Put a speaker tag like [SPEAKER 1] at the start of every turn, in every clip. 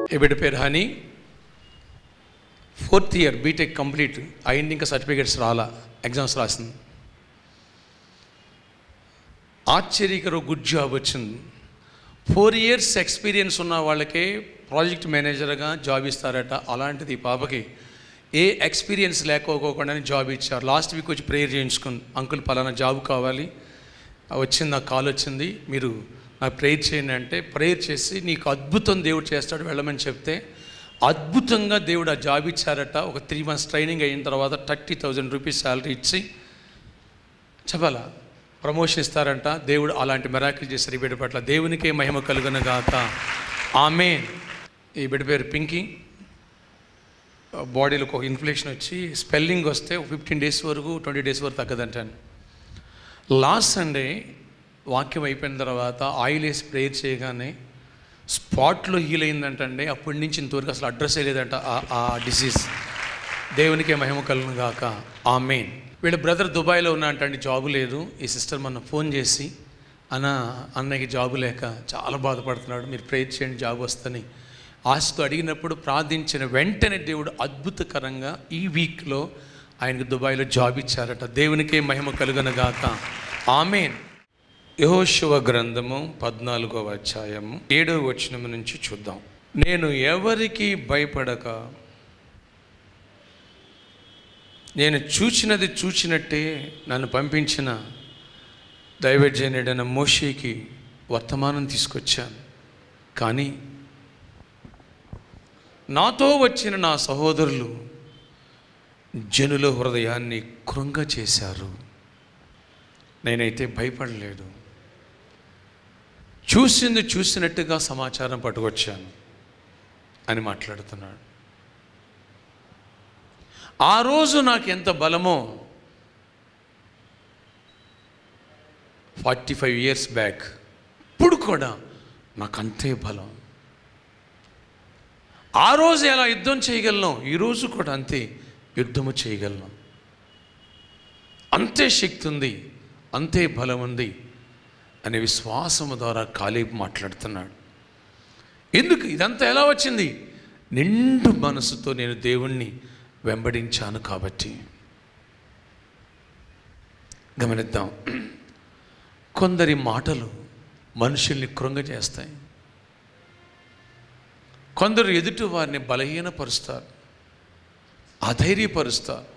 [SPEAKER 1] ఈ బిడ్డ పేరు Honey fourth year B Tech complete అయింది ఇంకా సర్టిఫికేట్స్ రాలా ఎగ్జామ్స్ రాసింది ఆశ్చర్యకర గుడ్ జాబ్ వచ్చింది ఫోర్ ఇయర్స్ ఎక్స్పీరియన్స్ ఉన్న వాళ్ళకే ప్రాజెక్ట్ మేనేజర్గా జాబ్ ఇస్తారట అలాంటిది ఈ పాపకి ఏ ఎక్స్పీరియన్స్ లేకపోకుండానే జాబ్ ఇచ్చారు లాస్ట్ వీక్ వచ్చి ప్రేయర్ చేయించుకుని అంకుల్ పలానా జాబ్ కావాలి వచ్చింది నాకు కాల్ వచ్చింది మీరు నాకు ప్రేయర్ చేయండి అంటే ప్రేయర్ చేసి నీకు అద్భుతం దేవుడు చేస్తాడు వెళ్ళమని చెప్తే అద్భుతంగా దేవుడు ఆ జాబ్ ఇచ్చారట ఒక త్రీ మంత్స్ ట్రైనింగ్ అయిన తర్వాత థర్టీ థౌజండ్ రూపీస్ శాలరీ ఇచ్చి చెప్పాలా ప్రమోషన్ ఇస్తారంట దేవుడు అలాంటి మెరాకిల్ చేశారు ఈ బిడ్డ పట్ల దేవునికే మహిమ కలుగున గాక ఆమె ఈ బిడ్డ పేరు పింకీ బాడీలో ఒక ఇన్ఫ్లెక్షన్ వచ్చి స్పెల్లింగ్ వస్తే ఫిఫ్టీన్ డేస్ వరకు ట్వంటీ డేస్ వరకు తగ్గదంటాను లాస్ట్ సండే వాక్యం అయిపోయిన తర్వాత ఆయిల్ వేసి ప్రేయర్ చేయగానే స్పాట్లో హీల్ అయిందంటండి అప్పటి నుంచి ఇంతవరకు అసలు అడ్రస్ లేదంట ఆ- ఆ డిసీజ్ దేవునికే మహిమ కలుగును గాక ఆమెన్ వీళ్ళ బ్రదర్ దుబాయ్లో ఉన్నా అంటండి జాబు లేదు ఈ సిస్టర్ మొన్న ఫోన్ చేసి అన్న అన్నయ్యకి జాబు లేక చాలా బాధపడుతున్నాడు మీరు ప్రేయర్ చేయండి జాబ్ వస్తని ఆశతో అడిగినప్పుడు ప్రార్థించిన వెంటనే దేవుడు అద్భుతకరంగా ఈ వీక్లో ఆయనకు దుబాయ్లో జాబ్ ఇచ్చారట దేవునికే మహిమ కలుగనగాక ఆమెన్ యహోశివ గ్రంథము పద్నాలుగవ అధ్యాయము ఏడవ వచనం నుంచి చూద్దాం నేను ఎవరికి భయపడక నేను చూచినది చూచినట్టే నన్ను పంపించిన దైవజనుడైన మోషేకి వర్తమానం తీసుకొచ్చాను కానీ నాతో వచ్చిన నా సహోదరులు జనుల హృదయాన్ని కృంగ చేశారు నేనైతే భయపడలేదు చూసింది చూసినట్టుగా సమాచారం పట్టుకొచ్చాను అని మాట్లాడుతున్నాడు ఆ రోజు నాకు ఎంత బలమో ఫార్టీ ఫైవ్ ఇయర్స్ బ్యాక్ ఇప్పుడు కూడా నాకు అంతే బలం ఆ రోజు ఎలా యుద్ధం చేయగలను ఈరోజు కూడా అంతే యుద్ధము చేయగలను అంతే శక్తి ఉంది అంతే బలం ఉంది అనే విశ్వాసము ద్వారా కాలేపు మాట్లాడుతున్నాడు ఎందుకు ఇదంతా ఎలా వచ్చింది నిండు మనసుతో నేను దేవుణ్ణి వెంబడించాను కాబట్టి గమనిద్దాం కొందరి మాటలు మనుషుల్ని కృంగజేస్తాయి కొందరు ఎదుటి వారిని బలహీనపరుస్తారు అధైర్యపరుస్తారు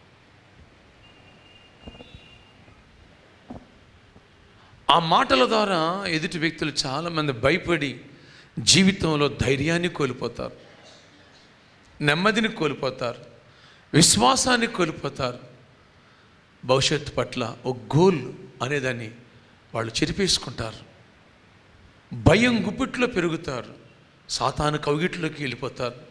[SPEAKER 1] ఆ మాటల ద్వారా ఎదుటి వ్యక్తులు చాలామంది భయపడి జీవితంలో ధైర్యాన్ని కోల్పోతారు నెమ్మదిని కోల్పోతారు విశ్వాసాన్ని కోల్పోతారు భవిష్యత్తు పట్ల ఒక గోల్ అనేదాన్ని వాళ్ళు చెరిపేసుకుంటారు భయం గుప్పిట్లో పెరుగుతారు సాతాను కవిగిట్లోకి వెళ్ళిపోతారు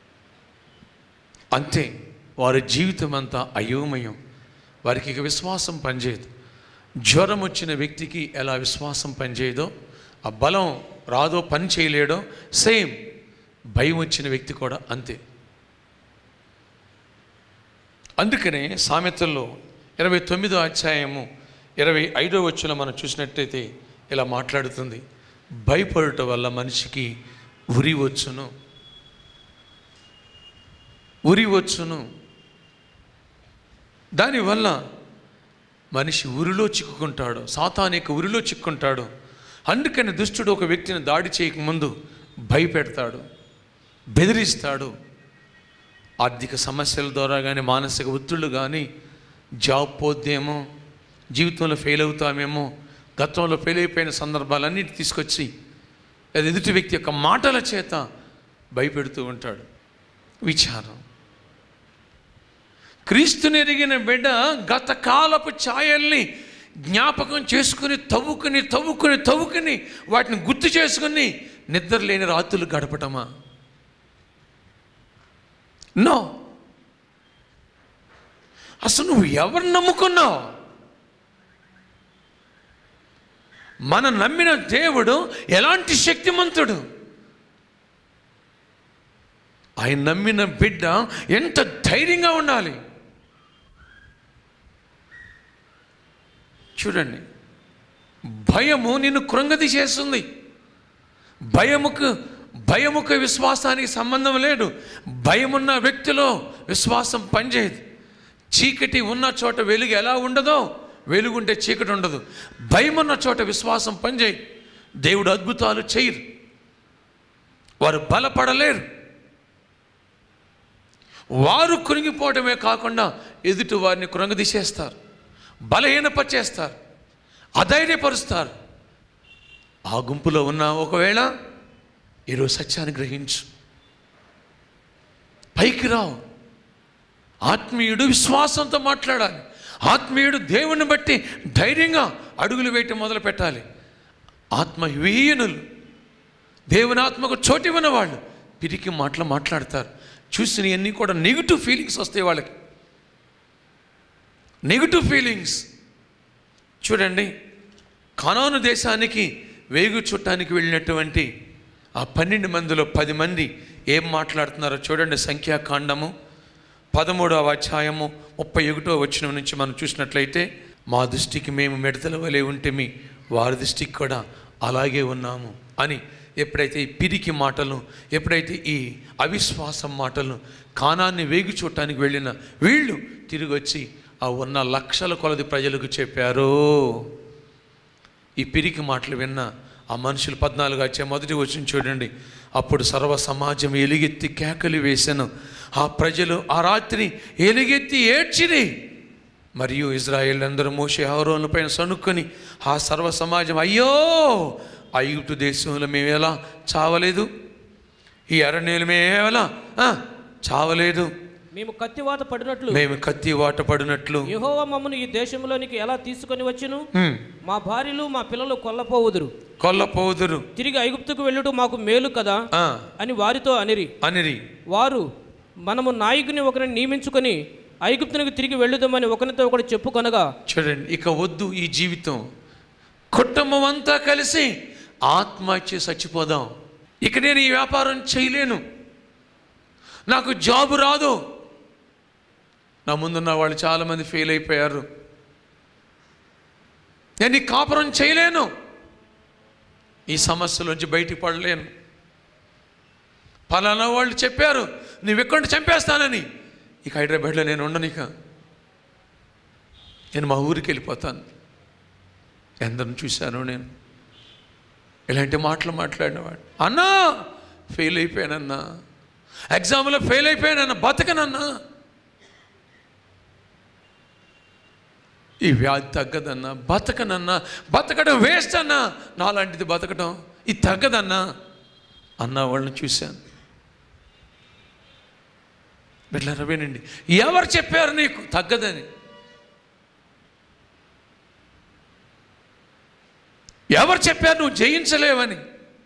[SPEAKER 1] అంతే వారి జీవితం అంతా అయోమయం వారికి ఇక విశ్వాసం పనిచేయదు జ్వరం వచ్చిన వ్యక్తికి ఎలా విశ్వాసం పనిచేయదో ఆ బలం రాదో పని చేయలేడో సేమ్ భయం వచ్చిన వ్యక్తి కూడా అంతే అందుకనే సామెతల్లో ఇరవై తొమ్మిదో అధ్యాయము ఇరవై ఐదో వచ్చిన మనం చూసినట్టయితే ఇలా మాట్లాడుతుంది భయపడుట వల్ల మనిషికి ఉరి వచ్చును ఉరి వచ్చును దానివల్ల మనిషి ఉరిలో చిక్కుకుంటాడు సాతానిక ఉరిలో చిక్కుంటాడు అందుకని దుష్టుడు ఒక వ్యక్తిని దాడి చేయకముందు భయపెడతాడు బెదిరిస్తాడు ఆర్థిక సమస్యల ద్వారా కానీ మానసిక ఒత్తిళ్ళు కానీ జాబ్ పోద్దేమో జీవితంలో ఫెయిల్ అవుతామేమో గతంలో ఫెయిల్ అయిపోయిన సందర్భాలన్నిటి తీసుకొచ్చి అది ఎదుటి వ్యక్తి యొక్క మాటల చేత భయపెడుతూ ఉంటాడు విచారం క్రీస్తుని ఎరిగిన బిడ్డ గత కాలపు ఛాయల్ని జ్ఞాపకం చేసుకుని తవ్వుకుని తవ్వుకుని తవ్వుకుని వాటిని గుర్తు చేసుకుని నిద్ర లేని రాత్రులు గడపటమా నో అసలు నువ్వు ఎవరు నమ్ముకున్నావు మన నమ్మిన దేవుడు ఎలాంటి శక్తిమంతుడు ఆయన నమ్మిన బిడ్డ ఎంత ధైర్యంగా ఉండాలి చూడండి భయము నిన్ను కృంగతి చేస్తుంది భయముకు భయముకు విశ్వాసానికి సంబంధం లేదు భయమున్న వ్యక్తిలో విశ్వాసం పనిచేయదు చీకటి ఉన్న చోట వెలుగు ఎలా ఉండదో వెలుగుంటే చీకటి ఉండదు భయం ఉన్న చోట విశ్వాసం పనిచేయదు దేవుడు అద్భుతాలు చేయరు వారు బలపడలేరు వారు కృంగిపోవడమే కాకుండా ఎదుటి వారిని కృంగదీసేస్తారు బలహీనపరిచేస్తారు అధైర్యపరుస్తారు ఆ గుంపులో ఉన్న ఒకవేళ ఈరోజు సత్యాన్ని గ్రహించు పైకి రావు ఆత్మీయుడు విశ్వాసంతో మాట్లాడాలి ఆత్మీయుడు దేవుని బట్టి ధైర్యంగా అడుగులు వేయటం మొదలు పెట్టాలి ఆత్మ వీయనులు దేవుని ఆత్మకు చోటివ్వని వాళ్ళు పిరికి మాటలు మాట్లాడతారు చూసినవన్నీ కూడా నెగిటివ్ ఫీలింగ్స్ వస్తాయి వాళ్ళకి నెగిటివ్ ఫీలింగ్స్ చూడండి కనాను దేశానికి వేగు చుట్టానికి వెళ్ళినటువంటి ఆ పన్నెండు మందిలో పది మంది ఏం మాట్లాడుతున్నారో చూడండి సంఖ్యాకాండము పదమూడవ అధ్యాయము ముప్పై ఒకటో వచ్చిన నుంచి మనం చూసినట్లయితే మా దృష్టికి మేము మిడతల వలె ఉంటేమి వారి దృష్టికి కూడా అలాగే ఉన్నాము అని ఎప్పుడైతే ఈ పిరికి మాటలు ఎప్పుడైతే ఈ అవిశ్వాసం మాటలు కానాన్ని వేగు చూడటానికి వెళ్ళిన వీళ్ళు తిరిగి వచ్చి ఆ ఉన్న లక్షల కొలది ప్రజలకు చెప్పారు ఈ పిరికి మాటలు విన్న ఆ మనుషులు పద్నాలుగు వచ్చే మొదటి వచ్చిన చూడండి అప్పుడు సర్వ సమాజం ఎలుగెత్తి కేకలు వేశాను ఆ ప్రజలు ఆ రాత్రి ఎలుగెత్తి ఏడ్చిరి మరియు ఇజ్రాయేల్ అందరూ మోసే ఆరోల పైన సనుక్కొని ఆ సర్వ సమాజం అయ్యో ఐగుప్తు దేశంలో మేము ఎలా చావలేదు ఈ అరణ్యులు మేము ఎలా ఆ, చావలేదు
[SPEAKER 2] మేము కత్తివాత పడినట్లు
[SPEAKER 1] మేము కత్తి వాట పడినట్లు
[SPEAKER 2] యెహోవా మమ్మను ఈ దేశంలోనికి ఎలా తీసుకొని వచ్చును
[SPEAKER 1] హ్మ్,
[SPEAKER 2] మా భార్యలు మా పిల్లలు కొల్లపోవుదురు
[SPEAKER 1] కొల్లపోదురు
[SPEAKER 2] తిరిగి ఐగుప్తుకు వెళ్ళుట మాకు మేలు కదా
[SPEAKER 1] ఆ,
[SPEAKER 2] అని వారితో అనిరి
[SPEAKER 1] అనిరి
[SPEAKER 2] వారు మనము నాయకుని ఒకరిని నియమించుకొని ఐగుప్తునికి తిరిగి వెళ్ళుదామని ఒకరితో ఒకడు చెప్పుకొనగా
[SPEAKER 1] చూడండి ఇక వద్దు ఈ జీవితం కుటుంబం అంతా కలిసి ఆత్మహత్య చచ్చిపోదాం ఇక నేను ఈ వ్యాపారం చేయలేను నాకు జాబు రాదు నా ముందున్న వాళ్ళు చాలామంది ఫెయిల్ అయిపోయారు నేను ఈ కాపురం చేయలేను ఈ సమస్యలోంచి బయటికి పడలేను పలానా వాళ్ళు చెప్పారు నువ్వు ఎక్కడ చంపేస్తానని ఇక హైదరాబాద్లో నేను ఉండనిక నేను మా ఊరికి వెళ్ళిపోతాను ఎందరిని చూశాను నేను ఇలాంటి మాటలు మాట్లాడినవాడు అన్నా ఫెయిల్ అయిపోయానన్నా ఎగ్జామ్లో ఫెయిల్ అయిపోయానన్నా బతకనన్నా ఈ వ్యాధి తగ్గదన్నా బతకనన్నా బతకడం వేస్ట్ అన్నా నాలాంటిది బతకడం ఇది తగ్గదన్నా అన్న వాళ్ళని చూశాను బిడ్డలారా వినండి ఎవరు చెప్పారు నీకు తగ్గదని ఎవరు చెప్పారు నువ్వు జయించలేవని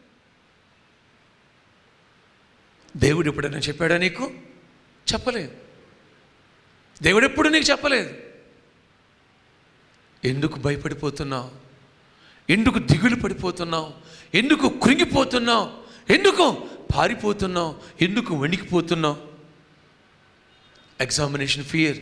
[SPEAKER 1] దేవుడు ఎప్పుడైనా చెప్పాడా నీకు చెప్పలేదు దేవుడు ఎప్పుడు నీకు చెప్పలేదు ఎందుకు భయపడిపోతున్నావు ఎందుకు దిగులు పడిపోతున్నావు ఎందుకు కృంగిపోతున్నావు ఎందుకు పారిపోతున్నావు ఎందుకు వణికిపోతున్నావు ఎగ్జామినేషన్ ఫియర్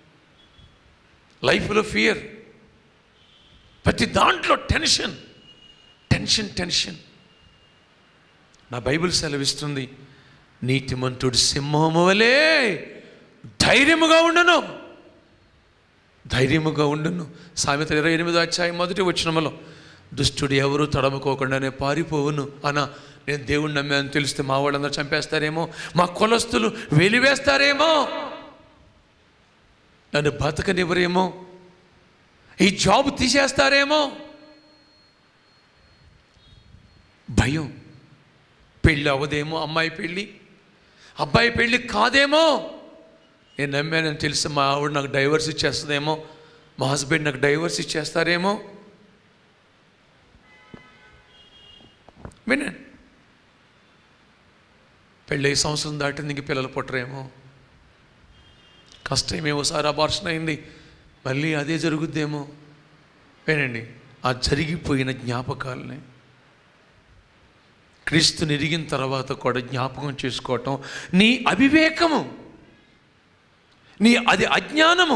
[SPEAKER 1] లైఫ్లో ఫియర్ ప్రతి దాంట్లో టెన్షన్ టెన్షన్ టెన్షన్ నా బైబిల్ సెలవిస్తుంది నీతిమంతుడు సింహము వలె ధైర్యముగా ఉండను ధైర్యముగా ఉండును సామెత ఇరవై ఎనిమిదో అధ్యాయం మొదటి వచ్చినములో దుష్టుడు ఎవరు తడముకోకుండానే పారిపోవును అన నేను దేవుణ్ణి నమ్మాను తెలిస్తే మా వాళ్ళందరూ చంపేస్తారేమో మా కులస్తులు వెలివేస్తారేమో నన్ను బతకనివ్వరేమో ఈ జాబ్ తీసేస్తారేమో భయం పెళ్ళి అవ్వదేమో అమ్మాయి పెళ్ళి అబ్బాయి పెళ్ళి కాదేమో నేను నమ్మానని తెలిసి మా ఆవిడ నాకు డైవర్స్ ఇచ్చేస్తుందేమో మా హస్బెండ్ నాకు డైవర్స్ ఇచ్చేస్తారేమో వినండి పెళ్ళి సంవత్సరం దాటింది ఇంక పిల్లలు పుట్టరేమో కష్టమే ఒకసారి అబార్షన్ అయింది మళ్ళీ అదే జరుగుద్దేమో వినండి ఆ జరిగిపోయిన జ్ఞాపకాలని క్రీస్తుని ఎరిగిన తర్వాత కూడా జ్ఞాపకం చేసుకోవటం నీ అవివేకము నీ అది అజ్ఞానము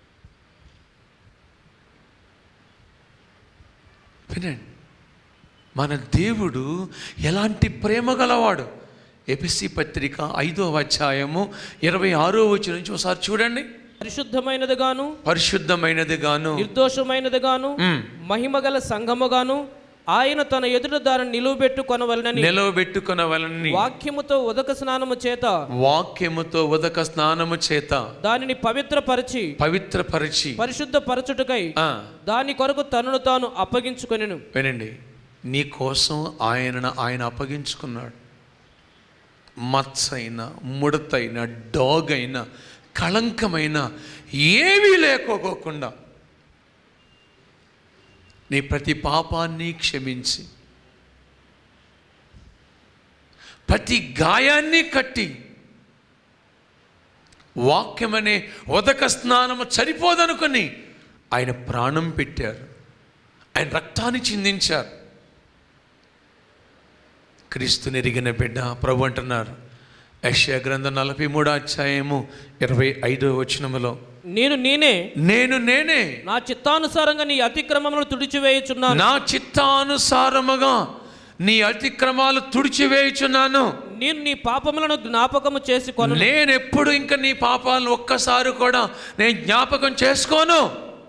[SPEAKER 1] వినండి మన దేవుడు ఎలాంటి ప్రేమ గలవాడు ఎపిసి పత్రిక ఐదో అధ్యాయము ఇరవై ఆరో వచ్చి నుంచి ఒకసారి చూడండి
[SPEAKER 2] పరిశుద్ధమైనదిగాను
[SPEAKER 1] పరిశుద్ధమైనది గాను
[SPEAKER 2] నిర్దోషమైనదిగాను
[SPEAKER 1] మ్,
[SPEAKER 2] మహిమగల సంఘముగాను ఆయన తన ఎదుట దానిని నిలువబెట్టుకొనవలనని
[SPEAKER 1] నిలవబెట్టుకొనవలని
[SPEAKER 2] వాక్యముతో ఉదక స్నానము చేత
[SPEAKER 1] వాక్యముతో ఉదక స్నానము చేత
[SPEAKER 2] దానిని పవిత్రపరిచి
[SPEAKER 1] పవిత్రపరిచి
[SPEAKER 2] పరిశుద్ధ పరచుటకై
[SPEAKER 1] ఆ,
[SPEAKER 2] దాని కొరకు తనను తాను అప్పగించుకొనెను
[SPEAKER 1] వినండి నీ కోసం ఆయనను ఆయన అప్పగించుకున్నాడు మత్సైన ముడతైన డాగ్ అయిన కళంకమైన ఏమీ లేకోకోకుండా నీ ప్రతి పాపాన్ని క్షమించి ప్రతి గాయాన్ని కట్టి వాక్యమనే ఉదక స్నానము సరిపోదనుకొని ఆయన ప్రాణం పెట్టారు ఆయన రక్తాన్ని చిందించారు క్రీస్తు నెరిగిన బిడ్డ ప్రభు అంటున్నారు యెషయా గ్రంథం నలభై మూడో అధ్యాయము ఇరవై ఐదో వచనములో
[SPEAKER 2] నేను నేనే
[SPEAKER 1] నేను నేనే
[SPEAKER 2] నా చిత్తానుసారంగా నీ అతిక్రమములను తుడిచివేయుచున్నాను
[SPEAKER 1] నా చిత్తానుసారముగా నీ అతిక్రమాలు తుడిచివేయుచున్నాను
[SPEAKER 2] నేను నీ పాపములను జ్ఞాపకము చేసి కొను
[SPEAKER 1] నేను ఎప్పుడు ఇంకా నీ పాపాలను ఒక్కసారి కూడా నేను జ్ఞాపకం చేసుకోను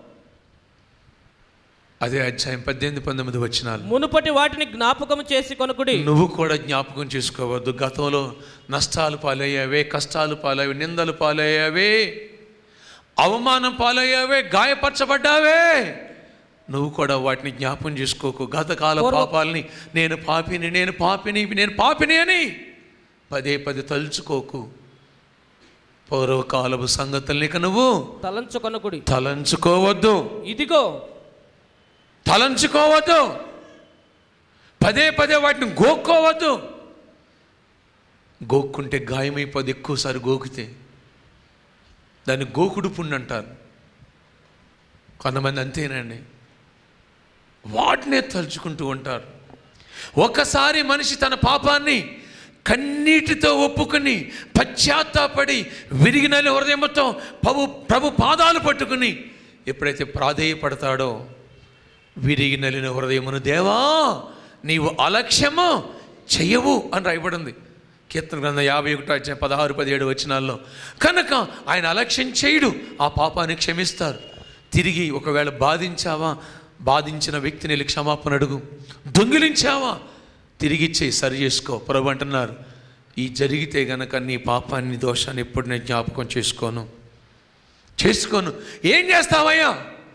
[SPEAKER 1] అదే అధ్యాయం పద్దెనిమిది పంతొమ్మిది వచ్చినాలు
[SPEAKER 2] మునుపటి వాటిని జ్ఞాపకము చేసి కొనుకుడి
[SPEAKER 1] నువ్వు కూడా జ్ఞాపకం చేసుకోవద్దు గతంలో నష్టాలు పాలయ్యావే కష్టాలు పాలయ్యావే నిందలు పాలయ్యావే అవమానం పాలయ్యావే గాయపరచబడ్డావే నువ్వు కూడా వాటిని జ్ఞాపకం చేసుకోకు గతకాల
[SPEAKER 2] పూర్వ-
[SPEAKER 1] పాపాలని నేను పాపిని నేను పాపిని నేను పాపిని అని పదే పదే తలుచుకోకు పూర్వకాలపు సంగతుల్ని ఇక నువ్వు
[SPEAKER 2] తలంచుకొనకుడి
[SPEAKER 1] తలంచుకోవద్దు
[SPEAKER 2] ఇదిగో
[SPEAKER 1] తలంచుకోవద్దు పదే పదే వాటిని గోక్కోవద్దు గోక్కుంటే గాయమైపోద్ది ఎక్కువసారి గోకితే దాన్ని గోకుడు పుణ్డు అంటారు కొంతమంది అంతేనండి వాటినే తలుచుకుంటూ ఉంటారు ఒకసారి మనిషి తన పాపాన్ని కన్నీటితో ఒప్పుకుని పశ్చాత్తాపడి విరిగిన హృదయంతో ప్రభు ప్రభు పాదాలు పట్టుకుని ఎప్పుడైతే ప్రాధేయపడతాడో విరిగి నలిన హృదయమును దేవా నీవు అలక్ష్యము చెయ్యవు అని రాయబడింది కీర్తన గ్రంథం యాభై ఒకటో వచ్చే పదహారు పదిహేడు వచనాల్లో కనుక ఆయన అలక్ష్యం చేయుడు ఆ పాపాన్ని క్షమిస్తారు తిరిగి ఒకవేళ బాధించావా బాధించిన వ్యక్తిని వెళ్ళి క్షమాపణ అడుగు దొంగిలించావా తిరిగి ఇచ్చేయి సరి చేసుకో ప్రభు అంటున్నారు ఈ జరిగితే గనక నీ పాపాన్ని దోషాన్ని ఎప్పుడు నేను జ్ఞాపకం చేసుకోను చేసుకోను ఏం చేస్తావయ్యా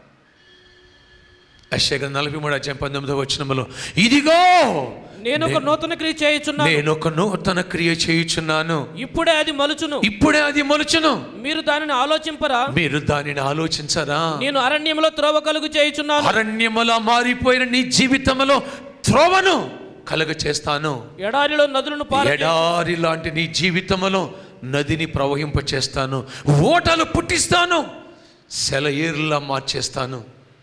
[SPEAKER 1] అశ్వగం నలభై మూడు అధ్యాయం పంతొమ్మిదో వచ్చినములో ఇదిగో
[SPEAKER 2] నేను ఒక నూతన క్రియ చేయుచున్నాను
[SPEAKER 1] నేను ఒక నూతన క్రియ చేయుచున్నాను
[SPEAKER 2] ఇప్పుడే అది మలుచును
[SPEAKER 1] ఇప్పుడే అది మొలుచును
[SPEAKER 2] మీరు దానిని ఆలోచింపరా
[SPEAKER 1] మీరు దానిని ఆలోచించరా
[SPEAKER 2] నేను అరణ్యంలో త్రోవ కలుగు చేయుచున్నాను
[SPEAKER 1] అరణ్యములా మారిపోయిన నీ జీవితంలో త్రోవను కలుగ చేస్తాను
[SPEAKER 2] ఎడారిలో నదులను పార
[SPEAKER 1] ఎడారి లాంటి నీ జీవితంలో నదిని ప్రవహింప చేస్తాను ఓటలు పుట్టిస్తాను సెలయేరులా మార్చేస్తాను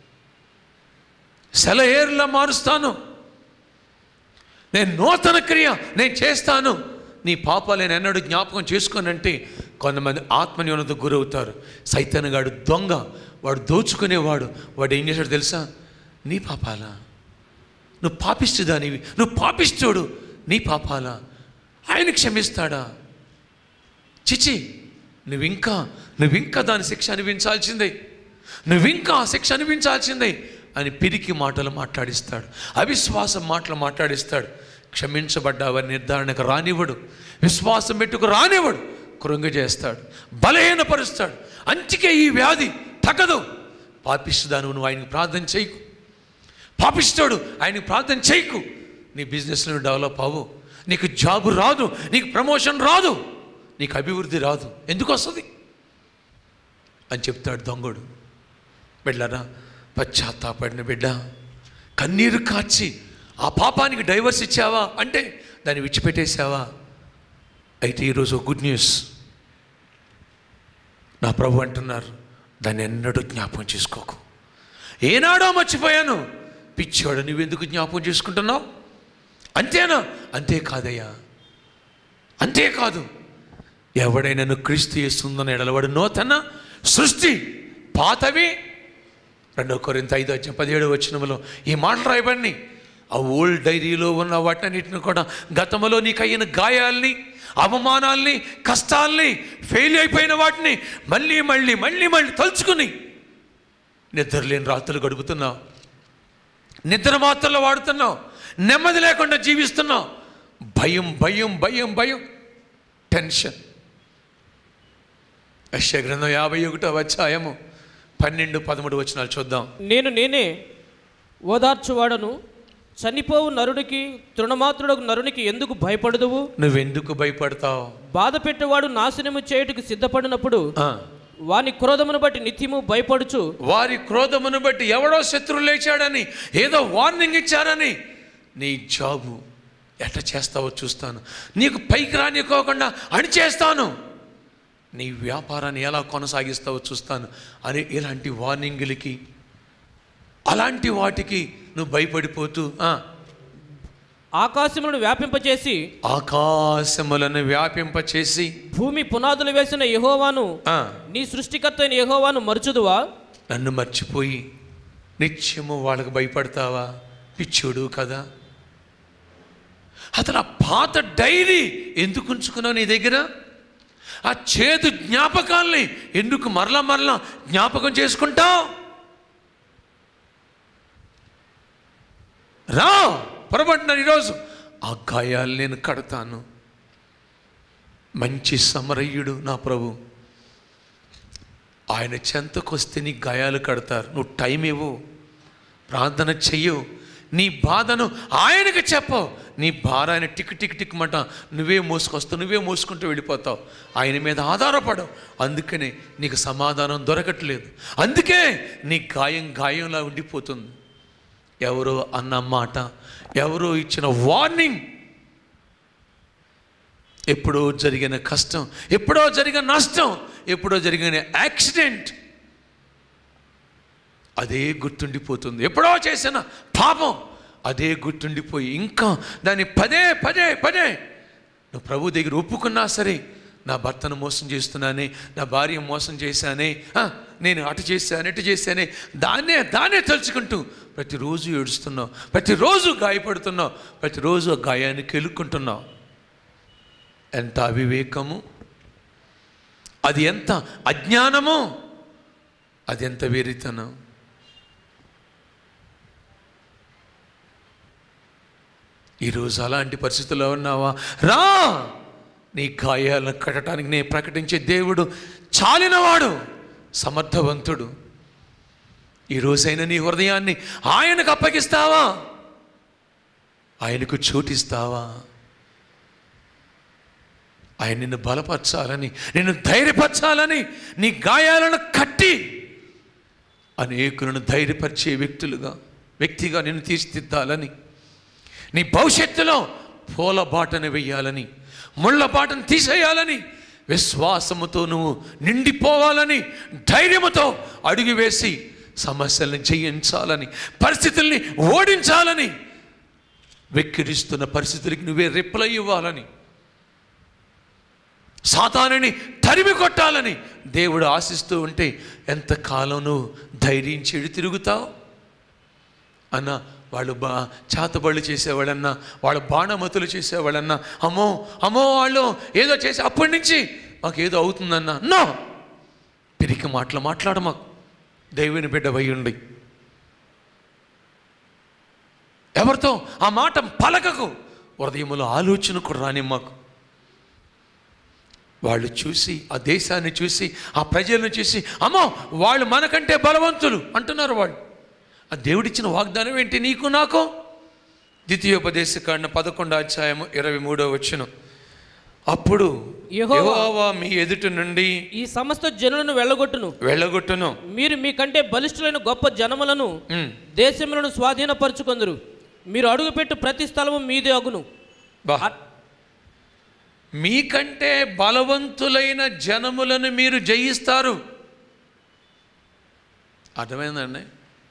[SPEAKER 1] సెలయేరులా మారుస్తాను నేను నూతన క్రియ నేను చేస్తాను నీ పాపాలు నేను ఎన్నడూ జ్ఞాపకం చేసుకోనంటే కొంతమంది ఆత్మన్యూనతకు గురవుతారు సైతన్గాడు దొంగ వాడు దోచుకునేవాడు వాడు ఏం చేశాడు తెలుసా నీ పాపాలా నువ్వు పాపిస్తుదానివి నువ్వు పాపిస్తుడు నీ పాపాలా ఆయన క్షమిస్తాడా చిచి నువ్వింకా నువ్వింకా దాని శిక్ష అనిపించాల్సిందే నువ్వింకా ఆ శిక్ష అనిపించాల్సిందే అని పిరికి మాటలు మాట్లాడిస్తాడు అవిశ్వాసం మాటలు మాట్లాడిస్తాడు క్షమించబడ్డావని నిర్ధారణకు రానివ్వడు విశ్వాసం పెట్టుకు రానివ్వడు కృంగ చేస్తాడు బలహీనపరుస్తాడు అంచికే ఈ వ్యాధి తగ్గదు పాపిస్తుదాను నువ్వు ఆయనకు ప్రార్థన చేయకు పాపిస్తాడు ఆయనకు ప్రార్థన చేయకు నీ బిజినెస్లో డెవలప్ అవ్వు నీకు జాబు రాదు నీకు ప్రమోషన్ రాదు నీకు అభివృద్ధి రాదు ఎందుకు వస్తుంది అని చెప్తాడు దొంగడు బిడ్డరా పశ్చాత్తాపడిన బిడ్డ కన్నీరు కార్చి ఆ పాపానికి డైవర్స్ ఇచ్చావా అంటే దాన్ని విడిచిపెట్టేశావా అయితే ఈరోజు గుడ్ న్యూస్ నా ప్రభు అంటున్నారు దాన్ని ఎన్నడూ జ్ఞాపకం చేసుకోకు ఏనాడో మర్చిపోయాను పిచ్చివాడు నువ్వెందుకు జ్ఞాపకం చేసుకుంటున్నావు అంతేనా అంతేకాదయ్యా అంతేకాదు ఎవడైనా క్రీస్తు చేస్తుందని ఎడలవాడు నూతన సృష్టి పాతవి రెండో కొరింత ఐదు వచ్చి పదిహేడు వచ్చినములో ఈ మాటలు రాయబడి ఆ ఓల్డ్ డైరీలో ఉన్న వాటన్నిటిని కూడా గతంలో నీకు అయిన గాయాల్ని అవమానాల్ని కష్టాల్ని ఫెయిల్ అయిపోయిన వాటిని మళ్ళీ మళ్ళీ మళ్ళీ మళ్ళీ తలుచుకుని నిద్రలేని రాత్రులు గడుపుతున్నావు నిద్ర మాత్రలు వాడుతున్నావు నెమ్మది లేకుండా జీవిస్తున్నావు భయం భయం భయం భయం టెన్షన్ యశ్య గ్రంథం యాభై ఒకటో అధ్యాయము పన్నెండు పదమూడు వచనాలు చూద్దాం
[SPEAKER 2] నేను నేనే ఓదార్చువాడను చనిపోవు నరునికి తృణమాత్రుడకు నరునికి ఎందుకు భయపడదువు
[SPEAKER 1] నువ్వెందుకు భయపడతావు
[SPEAKER 2] బాధ పెట్టేవాడు నాశనము చేయుటకు సిద్ధపడినప్పుడు
[SPEAKER 1] ఆ,
[SPEAKER 2] వాని క్రోధమును బట్టి నిత్యము భయపడుచు
[SPEAKER 1] వారి క్రోధమును బట్టి ఎవడో శత్రువు లేచాడని ఏదో వార్నింగ్ ఇచ్చారని నీ జాబు ఎట్లా చేస్తావో చూస్తాను నీకు పైకి రానికోకుండా అణిచేస్తాను నీ వ్యాపారాన్ని ఎలా కొనసాగిస్తావో చూస్తాను అని ఇలాంటి వార్నింగులకి అలాంటి వాటికి నువ్వు భయపడిపోతూ ఆ,
[SPEAKER 2] ఆకాశములను వ్యాపింపచేసి
[SPEAKER 1] ఆకాశములను వ్యాపింపచేసి
[SPEAKER 2] భూమి పునాదులు వేసిన యెహోవాను
[SPEAKER 1] ఆ,
[SPEAKER 2] నీ సృష్టికర్త అయిన యెహోవాను మరచుదువా
[SPEAKER 1] నన్ను మర్చిపోయి నిత్యము వాళ్ళకు భయపడతావా పిచ్చోడు కదా అతను ఆ పాత డైరీ ఎందుకు ఉంచుకున్నావు నీ దగ్గర ఆ చేదు జ్ఞాపకాల్ని ఎందుకు మరలా మరలా జ్ఞాపకం చేసుకుంటావు రా పొరపడినాను ఈరోజు ఆ గాయాలు నేను కడతాను మంచి సమరయ్యుడు నా ప్రభు ఆయన చెంతకొస్తే నీ గాయాలు కడతారు నువ్వు టైం ఇవ్వు ప్రార్థన చెయ్యు నీ బాధను ఆయనకు చెప్పవు నీ భారాన్ని టిక్ టిక్ టిక్ మాట నువ్వే మోసుకొస్తావు నువ్వే మోసుకుంటూ వెళ్ళిపోతావు ఆయన మీద ఆధారపడవు అందుకనే నీకు సమాధానం దొరకట్లేదు అందుకే నీ గాయం గాయంలా ఉండిపోతుంది ఎవరో అన్న మాట ఎవరో ఇచ్చిన వార్నింగ్ ఎప్పుడో జరిగిన కష్టం ఎప్పుడో జరిగిన నష్టం ఎప్పుడో జరిగిన యాక్సిడెంట్ అదే గుర్తుండిపోతుంది ఎప్పుడో చేసిన పాపం అదే గుర్తుండిపోయి ఇంకా దాన్ని పదే పదే పదే నువ్వు ప్రభు దగ్గర ఒప్పుకున్నా సరే నా భర్తను మోసం చేస్తున్నానే నా భార్య మోసం చేశానే ఆ, నేను అటు చేశాను ఇటు చేశానే దాన్నే దాన్నే తలుచుకుంటూ ప్రతిరోజు ఏడుస్తున్నావు ప్రతిరోజు గాయపడుతున్నావు ప్రతిరోజు ఆ గాయాన్ని కెలుక్కుంటున్నావు ఎంత అవివేకము అది ఎంత అజ్ఞానము అది ఎంత వెరితనం ఈరోజు అలాంటి పరిస్థితుల్లో ఉన్నావా రా నీ గాయాలను కట్టడానికి నేను ప్రకటించే దేవుడు చాలినవాడు సమర్థవంతుడు ఈరోజైనా నీ హృదయాన్ని ఆయనకు అప్పగిస్తావా ఆయనకు చోటిస్తావా ఆయన నిన్ను బలపరచాలని నిన్ను ధైర్యపరచాలని నీ గాయాలను కట్టి అనేకులను ధైర్యపరిచే వ్యక్తులుగా వ్యక్తిగా నిన్ను తీర్చిదిద్దాలని నీ భవిష్యత్తులో పూల బాటను వెయ్యాలని ముళ్ళ బాటను తీసేయాలని విశ్వాసముతో నువ్వు నిండిపోవాలని ధైర్యముతో అడుగు వేసి సమస్యల్ని జయించాలని పరిస్థితుల్ని ఓడించాలని వెక్కిరిస్తున్న పరిస్థితులకి నువ్వే రిప్లై ఇవ్వాలని సాతానుని తరిమి కొట్టాలని దేవుడు ఆశిస్తూ ఉంటే ఎంతకాలం నువ్వు ధైర్యం చెడు తిరుగుతావు అన్న వాళ్ళు బా చేతబళ్ళు చేసేవాళ్ళన్నా వాళ్ళు బాణమతులు చేసేవాళ్ళన్నా అమ్మో అమ్మో వాళ్ళు ఏదో చేసి అప్పటి నుంచి మాకు ఏదో అవుతుందన్నా నో పిరికి మాటలు మాట్లాడ మాకు దేవుని బిడ్డ ఉండి ఎవరితో ఆ మాట పలకకు హృదయములో ఆలోచన కూడా రాని మాకు వాళ్ళు చూసి ఆ దేశాన్ని చూసి ఆ ప్రజలను చూసి అమ్మో వాళ్ళు మనకంటే బలవంతులు అంటున్నారు వాళ్ళు ఆ దేవుడిచ్చిన వాగ్దానం ఏంటి నీకు నాకు ద్వితీయోపదేశ కాండ పదకొండు అధ్యాయము ఇరవై మూడో వచ్చును అప్పుడు
[SPEAKER 2] యెహోవా-
[SPEAKER 1] యెహోవా మీ ఎదుటి నుండి
[SPEAKER 2] ఈ సమస్త జనులను వెళ్ళగొట్టును
[SPEAKER 1] వెళ్ళగొట్టును
[SPEAKER 2] మీరు మీకంటే బలిష్ఠులైన గొప్ప జనములను
[SPEAKER 1] ఉమ్,
[SPEAKER 2] దేశములను స్వాధీనపరచుకొందరు మీరు అడుగుపెట్టు ప్రతి స్థలము మీదే అగును
[SPEAKER 1] బా మీకంటే బలవంతులైన జనములను మీరు జయిస్తారు అర్థమైందండి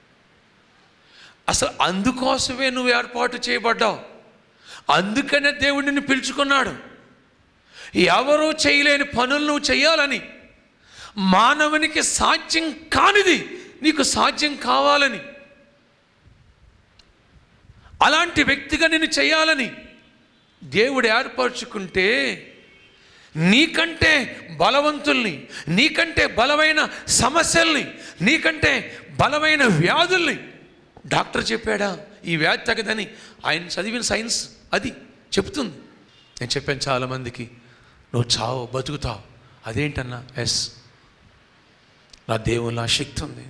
[SPEAKER 1] అసలు అందుకోసమే నువ్వు ఏర్పాటు చేయబడ్డావు అందుకనే దేవుడు నిన్ను పిలుచుకున్నాడు ఎవరూ చేయలేని పనులు నువ్వు చేయాలని మానవునికి సాధ్యం కానిది నీకు సాధ్యం కావాలని అలాంటి వ్యక్తిగా నేను చేయాలని దేవుడు ఏర్పరచుకుంటే నీకంటే బలవంతుల్ని నీకంటే బలమైన సమస్యల్ని నీకంటే బలమైన వ్యాధుల్ని డాక్టర్ చెప్పాడా ఈ వ్యాధి తగదని ఆయన చదివిన సైన్స్ అది చెప్తుంది నేను చెప్పాను చాలామందికి నువ్వు చావు బతుకుతావు అదేంటన్నా ఎస్ నా దేవుని ఆ శక్తి ఉంది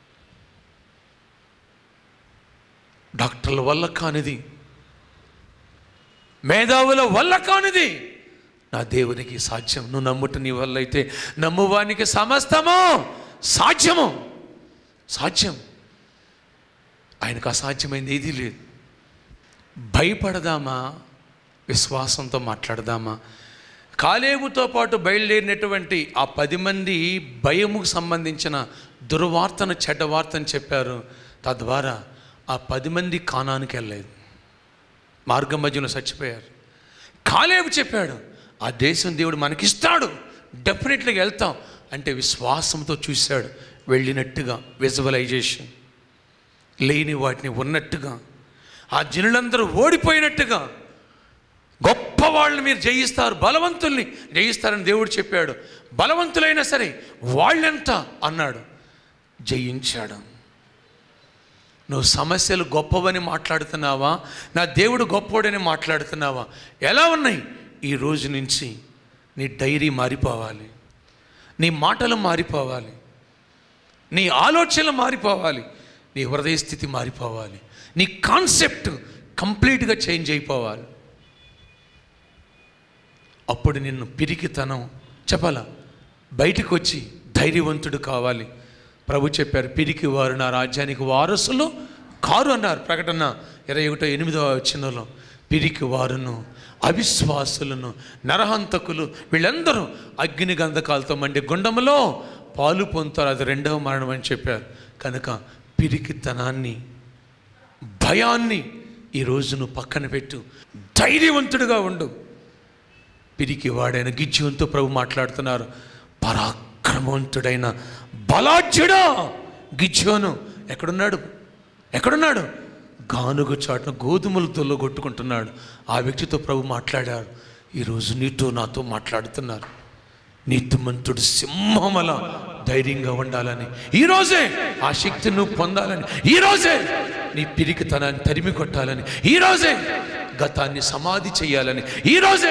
[SPEAKER 1] డాక్టర్ల వల్ల కానిది మేధావుల వల్ల కానిది నా దేవునికి సాధ్యం నువ్వు నమ్ముట నీ వల్ల అయితే నమ్మువానికి సమస్తము సాధ్యము సాధ్యం ఆయనకు అసాధ్యమైంది ఏదీ లేదు భయపడదామా విశ్వాసంతో మాట్లాడదామా కాలేబుతో పాటు బయలుదేరినటువంటి ఆ పది మంది భయముకు సంబంధించిన దుర్వార్తను చెడ్డ వార్తను చెప్పారు తద్వారా ఆ పది మంది కానానికి వెళ్ళలేదు మార్గం మధ్యలో చచ్చిపోయారు కాలేబు చెప్పాడు ఆ దేశం దేవుడు మనకిస్తాడు డెఫినెట్గా వెళ్తాం అంటే విశ్వాసంతో చూశాడు వెళ్ళినట్టుగా విజువలైజేషన్ లేని వాటిని ఉన్నట్టుగా ఆ జనులందరూ ఓడిపోయినట్టుగా గొప్ప వాళ్ళని మీరు జయిస్తారు బలవంతుల్ని జయిస్తారని దేవుడు చెప్పాడు బలవంతులైనా సరే వాళ్ళెంత అన్నాడు జయించాడు నువ్వు సమస్యలు గొప్పవని మాట్లాడుతున్నావా నా దేవుడు గొప్పోడని మాట్లాడుతున్నావా ఎలా ఉన్నాయి ఈ రోజు నుంచి నీ డైరీ మారిపోవాలి నీ మాటలు మారిపోవాలి నీ ఆలోచనలు మారిపోవాలి నీ హృదయ స్థితి మారిపోవాలి నీ కాన్సెప్ట్ కంప్లీట్గా చేంజ్ అయిపోవాలి అప్పుడు నిన్ను పిరికితనం చెప్పాలా బయటకు వచ్చి ధైర్యవంతుడు కావాలి ప్రభు చెప్పారు పిరికి వారు నా రాజ్యానికి వారసులు కారు అన్నారు ప్రకటన ఇరవై ఒకటో ఎనిమిదవ వచ్చినలో పిరికి వారును అవిశ్వాసులను నరహంతకులు వీళ్ళందరూ అగ్ని గంధకాలతో మండి గుండములో పాలు పొందుతారు అది రెండవ మరణం అని చెప్పారు కనుక పిరికితనాన్ని భయాన్ని ఈరోజు నువ్వు పక్కన పెట్టు ధైర్యవంతుడిగా ఉండు పిరికి వాడైన గిజ్జంతో ప్రభు మాట్లాడుతున్నారు పరాక్రమవంతుడైన బలాఢ్యుడా గిజ్జోను ఎక్కడున్నాడు ఎక్కడున్నాడు గానుగ చాటున గోధుమలు తొల్లగొట్టుకుంటున్నాడు ఆ వ్యక్తితో ప్రభు మాట్లాడారు ఈరోజు నీతో నాతో మాట్లాడుతున్నారు నీతిమంతుడు సింహమల ధైర్యంగా ఉండాలని ఈరోజే ఆ శక్తిని నువ్వు పొందాలని ఈరోజే నీ పిరికితనాన్ని తరిమి కొట్టాలని ఈరోజే గతాన్ని సమాధి చేయాలని ఈరోజే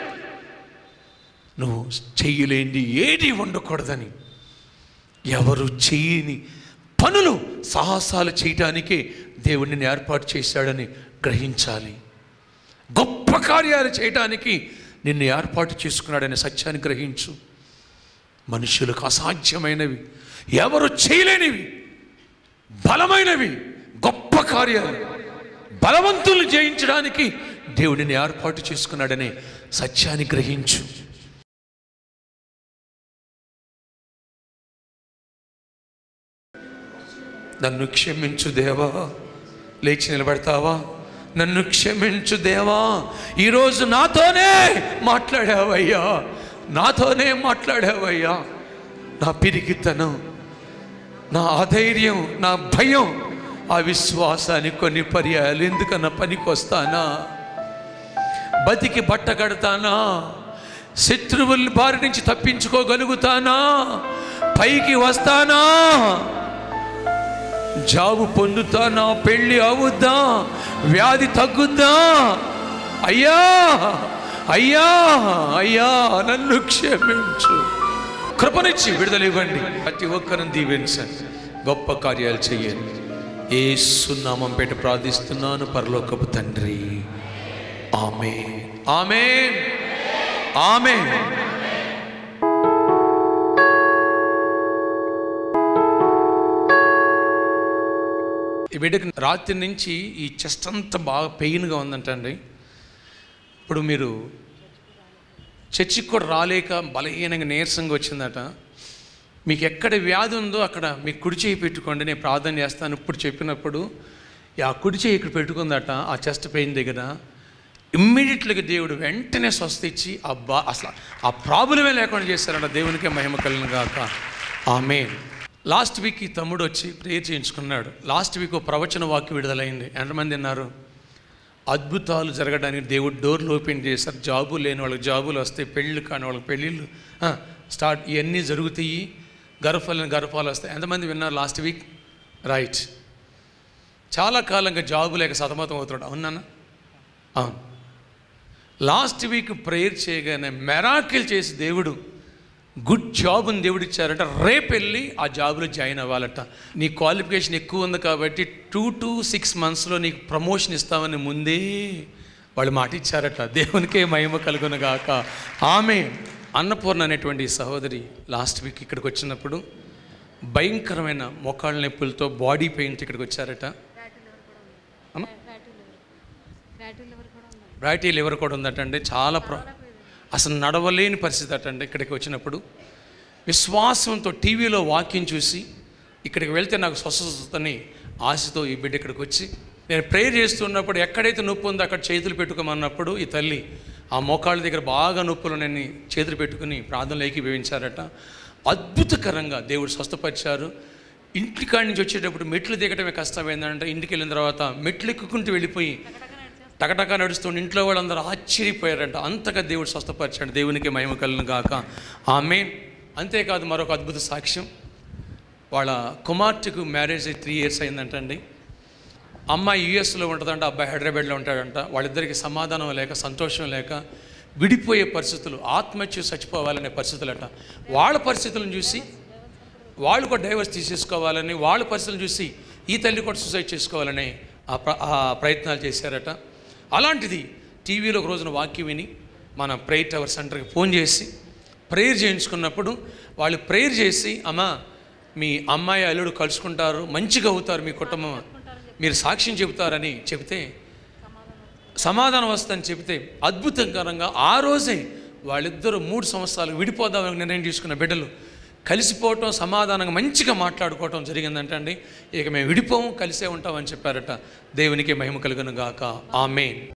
[SPEAKER 1] నువ్వు చెయ్యలేంది ఏది ఉండకూడదని ఎవరు చేయని పనులు సాహసాలు చేయటానికే దేవుడిని ఏర్పాటు చేశాడని గ్రహించాలి గొప్ప కార్యాలు చేయటానికి నిన్ను ఏర్పాటు చేసుకున్నాడనే సత్యాన్ని గ్రహించు మనుషులకు అసాధ్యమైనవి ఎవరు చేయలేనివి బలమైనవి గొప్ప కార్యాలు బలవంతులు జయించడానికి దేవుడిని ఏర్పాటు చేసుకున్నాడనే సత్యాన్ని గ్రహించు నన్ను క్షమించు దేవా లేచి నిలబడతావా నన్ను క్షమించు దేవా ఈరోజు నాతోనే మాట్లాడావయ్యా నాతోనే మాట్లాడావయ్యా నా పిరికితనం నా అధైర్యం నా భయం ఆ విశ్వాసానికి కొన్ని పర్యాయాలు ఎందుకన్నా పనికొస్తానా బతికి బట్ట కడతానా శత్రువుల బారి నుంచి తప్పించుకోగలుగుతానా పైకి వస్తానా జాబు పొందుతానా పెళ్ళి అవుద్దా వ్యాధి తగ్గుద్దా అయ్యా అయ్యా అయ్యా నన్ను క్షమించు కృపనిచ్చి విడుదల ఇవ్వండి ప్రతి ఒక్కరిని దీవించండి గొప్ప కార్యాలు చేయండి ఏ సున్నామం పెట్టి ప్రార్థిస్తున్నాను పరలోకపు తండ్రి ఆమె ఆమె ఆమె ఈ బిడ్డకి రాత్రి నుంచి ఈ చెస్ట్ అంతా బాగా పెయిన్గా ఉందంటండి ఇప్పుడు మీరు చర్చికి కూడా రాలేక బలహీనంగా నీరసంగా వచ్చిందట మీకు ఎక్కడ వ్యాధి ఉందో అక్కడ మీకు కుడి చేయి పెట్టుకోండి నేను ప్రార్థన చేస్తాను ఇప్పుడు చెప్పినప్పుడు ఆ కుడి చేయి ఇక్కడ పెట్టుకుందట ఆ చెస్ట్ పెయిన్ దగ్గర ఇమ్మీడియట్గా దేవుడు వెంటనే స్వస్థ ఇచ్చి ఆ బా అసలు ఆ ప్రాబ్లమే లేకుండా చేశారట దేవునికే మహిమ కలిగిన గాక ఆమె లాస్ట్ వీక్ ఈ తమ్ముడు వచ్చి ప్రేయర్ చేయించుకున్నాడు లాస్ట్ వీక్ ఒక ప్రవచన వాక్యం విడుదలైంది ఎంతమంది విన్నారు అద్భుతాలు జరగడానికి దేవుడు డోర్లు ఓపెన్ చేశారు జాబు లేని వాళ్ళకి జాబులు వస్తాయి పెళ్ళిళ్ళు కాని వాళ్ళకి పెళ్ళిళ్ళు ఆ, స్టార్ట్ ఇవన్నీ జరుగుతాయి గర్భఫలం గర్భాలు వస్తాయి ఎంతమంది విన్నారు లాస్ట్ వీక్ రైట్ చాలా కాలంగా జాబు లేక సతమతం అవుతున్నాడు అవునా అవును లాస్ట్ వీక్ ప్రేయర్ చేయగానే మెరాకిల్ చేసి దేవుడు గుడ్ జాబ్ని దేవుడు ఇచ్చారంట రేపు వెళ్ళి ఆ జాబ్లో జాయిన్ అవ్వాలట నీ క్వాలిఫికేషన్ ఎక్కువ ఉంది కాబట్టి టూ టు సిక్స్ మంత్స్లో నీకు ప్రమోషన్ ఇస్తామని ముందే వాళ్ళు మాట ఇచ్చారట దేవునికే మహిమ కలుగును గాక ఆమె అన్నపూర్ణ అనేటువంటి ఈ సహోదరి లాస్ట్ వీక్ ఇక్కడికి వచ్చినప్పుడు భయంకరమైన మోకాళ్ళ నొప్పులతో బాడీ పెయిన్తో ఇక్కడికి వచ్చారట అమ్మ?
[SPEAKER 3] ఫ్యాటీ లివర్ కూడా ఉంది
[SPEAKER 1] బ్రైటీ లివర్ కూడా ఉందటండి చాలా ప్ర అసలు నడవలేని పరిస్థితి అటండి ఇక్కడికి వచ్చినప్పుడు విశ్వాసంతో టీవీలో వాక్యం చూసి ఇక్కడికి వెళ్తే నాకు స్వస్థతని ఆశతో ఈ బిడ్డ ఇక్కడికి వచ్చి నేను ప్రేయర్ చేస్తున్నప్పుడు ఎక్కడైతే నొప్పి ఉందో అక్కడ చేతులు పెట్టుకోమన్నప్పుడు ఈ తల్లి ఆ మోకాళ్ళ దగ్గర బాగా నొప్పులు నేను చేతులు పెట్టుకుని ప్రార్థనలు ఏకీభవించారట అద్భుతకరంగా దేవుడు స్వస్థపరిచారు ఇంటికాడి నుంచి వచ్చేటప్పుడు మెట్లు దిగటమే కష్టమైందంటే ఇంటికి వెళ్ళిన తర్వాత మెట్లు ఎక్కుకుంటూ వెళ్ళిపోయి టకటక నడుస్తుంటే ఇంట్లో వాళ్ళందరూ ఆశ్చర్యపోయారంట అంతగా దేవుడు స్వస్థపరిచాడు దేవునికి మహిమ కలను గాక ఆమె అంతేకాదు మరొక అద్భుత సాక్ష్యం వాళ్ళ కుమార్తెకు మ్యారేజ్ అయ్యి త్రీ ఇయర్స్ అయిందంటండి అమ్మాయి యూఎస్లో ఉంటుందంట అబ్బాయి హైదరాబాద్లో ఉంటాడంట వాళ్ళిద్దరికి సమాధానం లేక సంతోషం లేక విడిపోయే పరిస్థితులు ఆత్మహత్య చచ్చిపోవాలనే పరిస్థితులట వాళ్ళ పరిస్థితులను చూసి వాళ్ళు కూడా డైవర్స్ తీసేసుకోవాలని వాళ్ళ పరిస్థితులను చూసి ఈ తల్లి కూడా సూసైడ్ చేసుకోవాలని ఆ ప్ర- ఆ ప్రయత్నాలు చేశారట అలాంటిది టీవీలో ఒక రోజున వాక్యం విని మన ప్రేయర్ టవర్ సెంటర్కి ఫోన్ చేసి ప్రేయర్ చేయించుకున్నప్పుడు వాళ్ళు ప్రేయర్ చేసి అమ్మా మీ అమ్మాయి అల్లుడు కలుసుకుంటారు మంచిగా అవుతారు మీ కుటుంబం మీరు సాక్ష్యం చెబుతారని చెబితే సమాధానం వస్తుందని చెబితే అద్భుతకరంగా ఆ రోజే వాళ్ళిద్దరూ మూడు సంవత్సరాలు విడిపోదామని నిర్ణయం తీసుకున్న బిడ్డలు కలిసిపోవటం సమాధానంగా మంచిగా మాట్లాడుకోవటం జరిగిందంటే అండి ఇక మేము విడిపోము కలిసే ఉంటామని చెప్పారట దేవునికి మహిమ కలుగును గాక ఆమెన్